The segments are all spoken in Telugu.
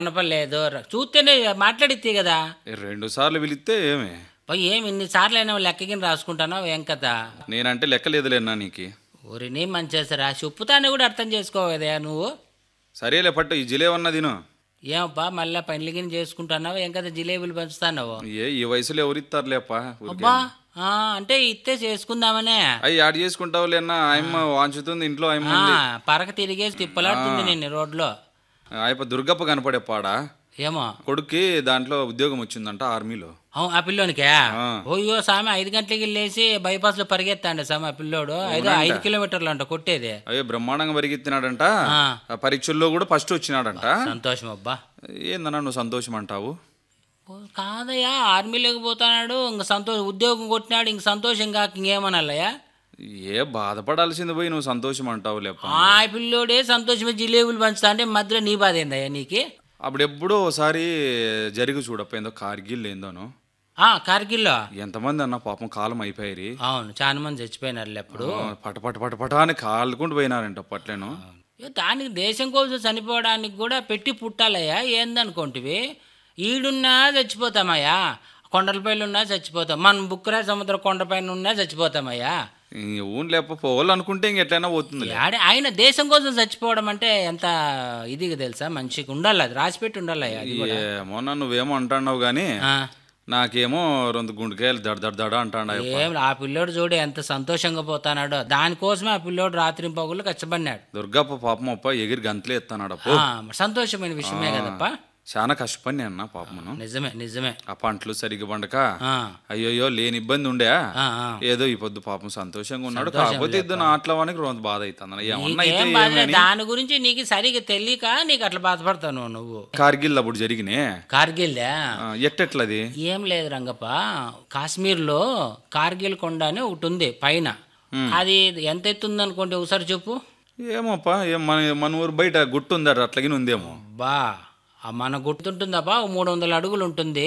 కనపడలేదు ర- చూస్తేనే మాట్లాడితే కదా రెండు సార్లు పిలిస్తే ఏమి పోయి ఏమి ఇన్నిసార్లు అయినా లెక్కకి రాసుకుంటానో ఏం కదా నేనంటే లెక్కలేదులేనా నీకు ఊరిని మంచిరా చెప్పుతానే కూడా అర్థం చేసుకోవదా నువ్వు సరేలే పట్టు ఈ జిలేవన్న తిను ఏమబ్బా మళ్ళీ పనులకి చేసుకుంటున్నావు ఏం కదా జిలేబీలు పంచుతున్నావు ఏ ఈ వయసులో ఎవరిస్తారులేప అబ్బా ఆ, అంటే ఇత్తే చేసుకుందామనే అయ్యి యాడ్ చేసుకుంటావులే అన్న ఆయమ్మ వాంచుతుంది ఇంట్లో ఆయమ్మ ఆ, ఉంది పరక తిరిగేసి తిప్పలాడుతుంది నేను రోడ్లో ఆయప్ప దుర్గప్ప కనపడే పాడా ఏమో కొడుక్కి దాంట్లో ఉద్యోగం వచ్చిందంట ఆర్మీలో అవును ఆ పిల్లోనికే ఆ. ఓయ్యో సామె ఐదు గంటలకి వెళ్ళేసి బైపాస్ లో పరిగెత్తాండి సామె ఆ పిల్లోడు ఐదు ఐదు కిలోమీటర్లు అంట కొట్టేది అయ్యో బ్రహ్మాండంగా పరిగెత్తినాడంట ఆ. ఆ పరీక్షల్లో కూడా ఫస్ట్ వచ్చినాడంట సంతోషం అబ్బా ఏందన్నా నువ్వు సంతోషం అంటావు ఓ, కాదయ్యా ఆర్మీలోకి పోతున్నాడు ఇంక సంతోషం ఉద్యోగం కొట్టినాడు ఇంక సంతోషం కాక ఇంకేమనాలయ్యా ఏ బాధపడాల్సింది పోయి నువ్వు సంతోషం అంటావు లేప ఆ పిల్లోడే సంతోషమే జిలేబులు పంచుతా అంటే మధ్యలో నీ బాధ ఏందయ్యా నీకు అప్పుడు ఎప్పుడో ఒకసారి జరిగి చూడప్ప ఏందో కార్గిల్ ఏందోను ఆ కార్గిల్లో ఎంతమంది అన్న పాపం కాలం అయిపోయి అవును చాలా మంది చచ్చిపోయినారు ఎప్పుడు పట పట పట పట అని కాలుకుంటూ పోయినారంట అప్పట్లేను ఏ, దానికి దేశం కోసం చనిపోవడానికి కూడా పెట్టి పుట్టాలయ్యా ఏందనుకుంటివి ఈడున్నా చచ్చిపోతామయ్యా కొండలపైన ఉన్నా చచ్చిపోతాం మనం బుక్కరా సముద్ర కొండపైన ఉన్నా చచ్చిపోతామయ్యా ఊన్ లేప పోవాలి అనుకుంటే ఇంక ఎట్లయినా పోతుంది ఆడే ఆయన దేశం కోసం చచ్చిపోవడం అంటే ఎంత ఇది తెలుసా మంచిగా ఉండాలి అది రాసిపెట్టి ఉండాలయ్యా అది కూడా. ఏమో నువ్వేమో అంటున్నావు కానీ ఆ, నాకేమో రెండు గుండెకాయలు దడ దడ దడ అంటాడు ఏం ఆ పిల్లోడు చూడు ఎంత సంతోషంగా పోతానాడో దానికోసమే ఆ పిల్లోడు రాత్రి పగులు కష్టపడినాడు దుర్గప్ప పాపం అప్ప ఎగిరి గంతలే ఎత్తాడు ఆ, సంతోషమైన విషయమే కదప్పా చాలా కష్టపడి అన్న పాపమును నిజమే నిజమే ఆ పంటలు సరిగ్గా పండక ఆ, అయ్యోయ్యో లేని ఇబ్బంది ఉండే ఆ, ఆ. ఏదో ఈ పొద్దు పాపం సంతోషంగా ఉన్నాడు కాకపోతే ఇద్దరు నాట్లవానికి రోజు బాధ అవుతుంది ఏమన్నా అయితే నీకేం బాధ దాని గురించి నీకు సరిగ్గా తెలియక నీకు అట్లా బాధపడతావు నువ్వు కార్గిల్ అప్పుడు జరిగినే కార్గిల్దా ఆ, ఎట్టెట్లది ఏం లేదు రంగప్ప కాశ్మీర్లో కార్గిల్ కొండ అని ఒకటి ఉంది పైన అది ఎంత ఎత్తుంది అనుకోండి ఒకసారి చెప్పు ఏమోప్పా ఏం మన మన ఊరు బయట గుట్టు ఉందట అట్లాగే ఉందేమో బా ఆ మన గుర్తుంటుందప్పా ఓ మూడు వందల అడుగులు ఉంటుంది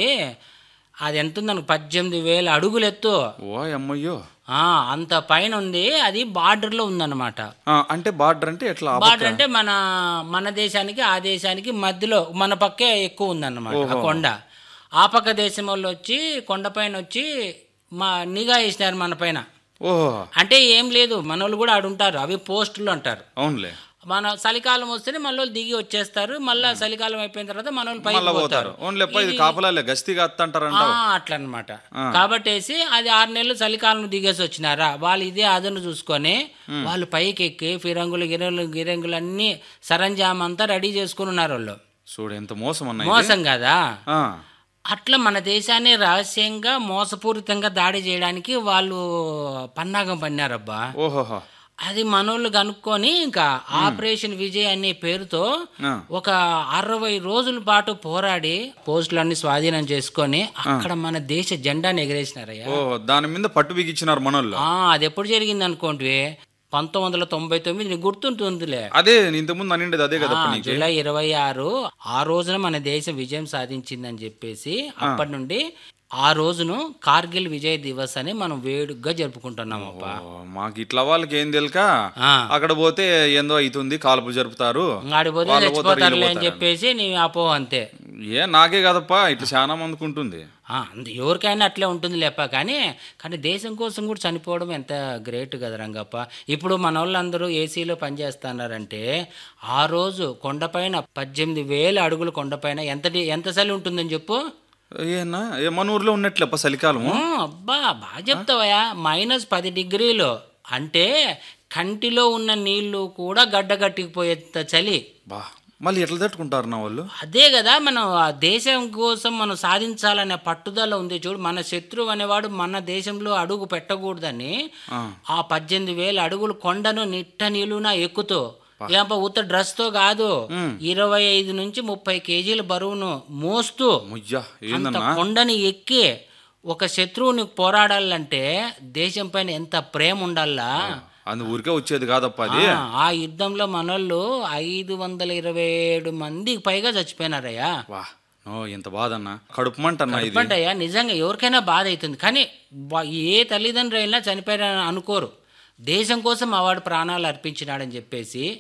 అది ఎంత ఉందనుకో పద్దెనిమిది వేల అడుగులు ఎత్తు ఓ అమ్మయ్యో ఆ, అంత పైన ఉంది అది బార్డర్లో ఉందన్నమాట ఆ, అంటే బార్డర్ అంటే ఎట్లా ఆ బార్డర్ అంటే మన మన దేశానికి ఆ దేశానికి మధ్యలో మన పక్కే ఎక్కువ ఉందన్నమాట ఆ కొండ ఆ పక్క దేశం వాళ్ళు వచ్చి కొండపైన వచ్చి మా నిఘా వేసినారు మన పైన ఓహో అంటే ఏం లేదు మన వాళ్ళు కూడా ఆడుంటారు అవి పోస్టులు అంటారు అవునులే మన చలికాలం వస్తేనే మన వాళ్ళు దిగి వచ్చేస్తారు మళ్ళీ చలికాలం అయిపోయిన తర్వాత మన వాళ్ళు పైకి మళ్ళా పోతారు పోతారు ఓన్లీ అప్ప ఇది కాపలాలే గస్తీగా అత్తంటారంట అట్లా అనమాట కాబట్టేసి అది ఆరు నెలలు చలికాలం దిగేసి వచ్చినారా వాళ్ళు ఇదే అదను చూసుకొని వాళ్ళు పైకి ఎక్కి ఫిరంగులు గిరంగులు గిరంగులు అన్ని సరంజామ్ అంతా రెడీ చేసుకుని ఉన్నారు వాళ్ళు చూడు ఎంత మోసం అన్న ఇది. మోసం కదా ఆ, అట్లా మన దేశాన్ని రహస్యంగా మోసపూరితంగా దాడి చేయడానికి వాళ్ళు పన్నాగం పన్నారబ్బా ఓహోహో అది మనోళ్ళు కనుక్కొని ఇంకా ఆపరేషన్ విజయ్ అనే పేరుతో ఆ. ఒక అరవై రోజుల పాటు పోరాడి పోస్టులన్నీ స్వాధీనం చేసుకొని అక్కడ మన దేశ జెండాని ఎగరేసినారయ్యా ఓ దాని మీద పట్టు బిగించినారు మనోళ్ళు ఆ, అది ఎప్పుడు జరిగింది అనుకోండి పంతొమ్మిది వందల తొంభై తొమ్మిది నీకు గుర్తుంటుందిలే అదే ఇంతకుముందు అనిండేది అదే కదా ఆ, నీకు జూలై ఇరవై ఆరు ఆ రోజున మన దేశం విజయం సాధించిందని చెప్పేసి అప్పటి నుండి ఆ రోజును కార్గిల్ విజయ్ దివస్ అని మనం వేడుగ్గా జరుపుకుంటున్నాం అప్ప ఓ, మాకు ఇట్లా వాళ్ళకి ఏం తెలుక ఆ. అక్కడ పోతే ఏందో అవుతుంది కాల్పు జరుపుతారు ఆడిపోతే వాళ్ళు పోతారు, చచ్చిపోతారులే వీళ్ళు అని పోతారు చెప్పేసి నీ అపో అంతే ఏ నాకే కదప్పా ఇట్లా చాలా మందికి ఉంటుంది ఆ, అంద ఎవరికైనా అట్లే ఉంటుంది లేప కానీ కానీ దేశం కోసం కూడా చనిపోవడం ఎంత గ్రేట్ కదా రంగప్ప ఇప్పుడు మన వాళ్ళందరూ ఏసీలో పనిచేస్తున్నారంటే ఆ రోజు కొండపైన పద్దెనిమిది వేల అడుగుల కొండపైన ఎంత డి- ఎంత చలి ఉంటుందని చెప్పు ఏనా ఏ మన ఊర్లో ఉన్నట్లేప్ప చలికాలము ఆ, అబ్బా బాగా చెప్తావయ్యా మైనస్ పది డిగ్రీలు అంటే కంటిలో ఉన్న నీళ్లు కూడా గడ్డగట్టిపోయేంత చలి బా మళ్ళీ ఎట్లా తట్టుకుంటారు నా వాళ్ళు అదే కదా మనం ఆ దేశం కోసం మనం సాధించాలనే పట్టుదల ఉంది చూడు మన శత్రువు అనేవాడు మన దేశంలో అడుగు పెట్టకూడదని ఆ. ఆ పద్దెనిమిది వేల అడుగులు కొండను నిట్ట నిలువున ఎక్కుతూ ఏంప ఉత్త డ్రెస్తో కాదు ఇరవై ఐదు నుంచి ముప్పై కేజీల బరువును మోస్తూ ముయ్యా అంత ఏందన్నా కొండని ఎక్కి ఒక శత్రువుని పోరాడాలంటే దేశం పైన ఎంత ప్రేమ ఉండాలా అందు ఊరికే వచ్చేది కాదప్ప అది ఆ, ఆ యుద్ధంలో మనోళ్ళు ఐదు వందల ఇరవై ఏడు మందికి పైగా చచ్చిపోయినారయ్యా వా ఓ ఎంత బాధ అన్న కడుపు మంట అన్న ఇది చెప్పంటయ్యా నిజంగా ఎవరికైనా బాధ అవుతుంది కానీ వా- ఏ తల్లిదండ్రులు అయినా చనిపోయారని అనుకోరు దేశం కోసం ఆవాడు ప్రాణాలు అర్పించినాడని చెప్పేసి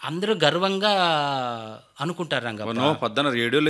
అందరూ గర్వంగా అనుకుంటారు రంగప్ప నువ్వు పొద్దున రేడియోలో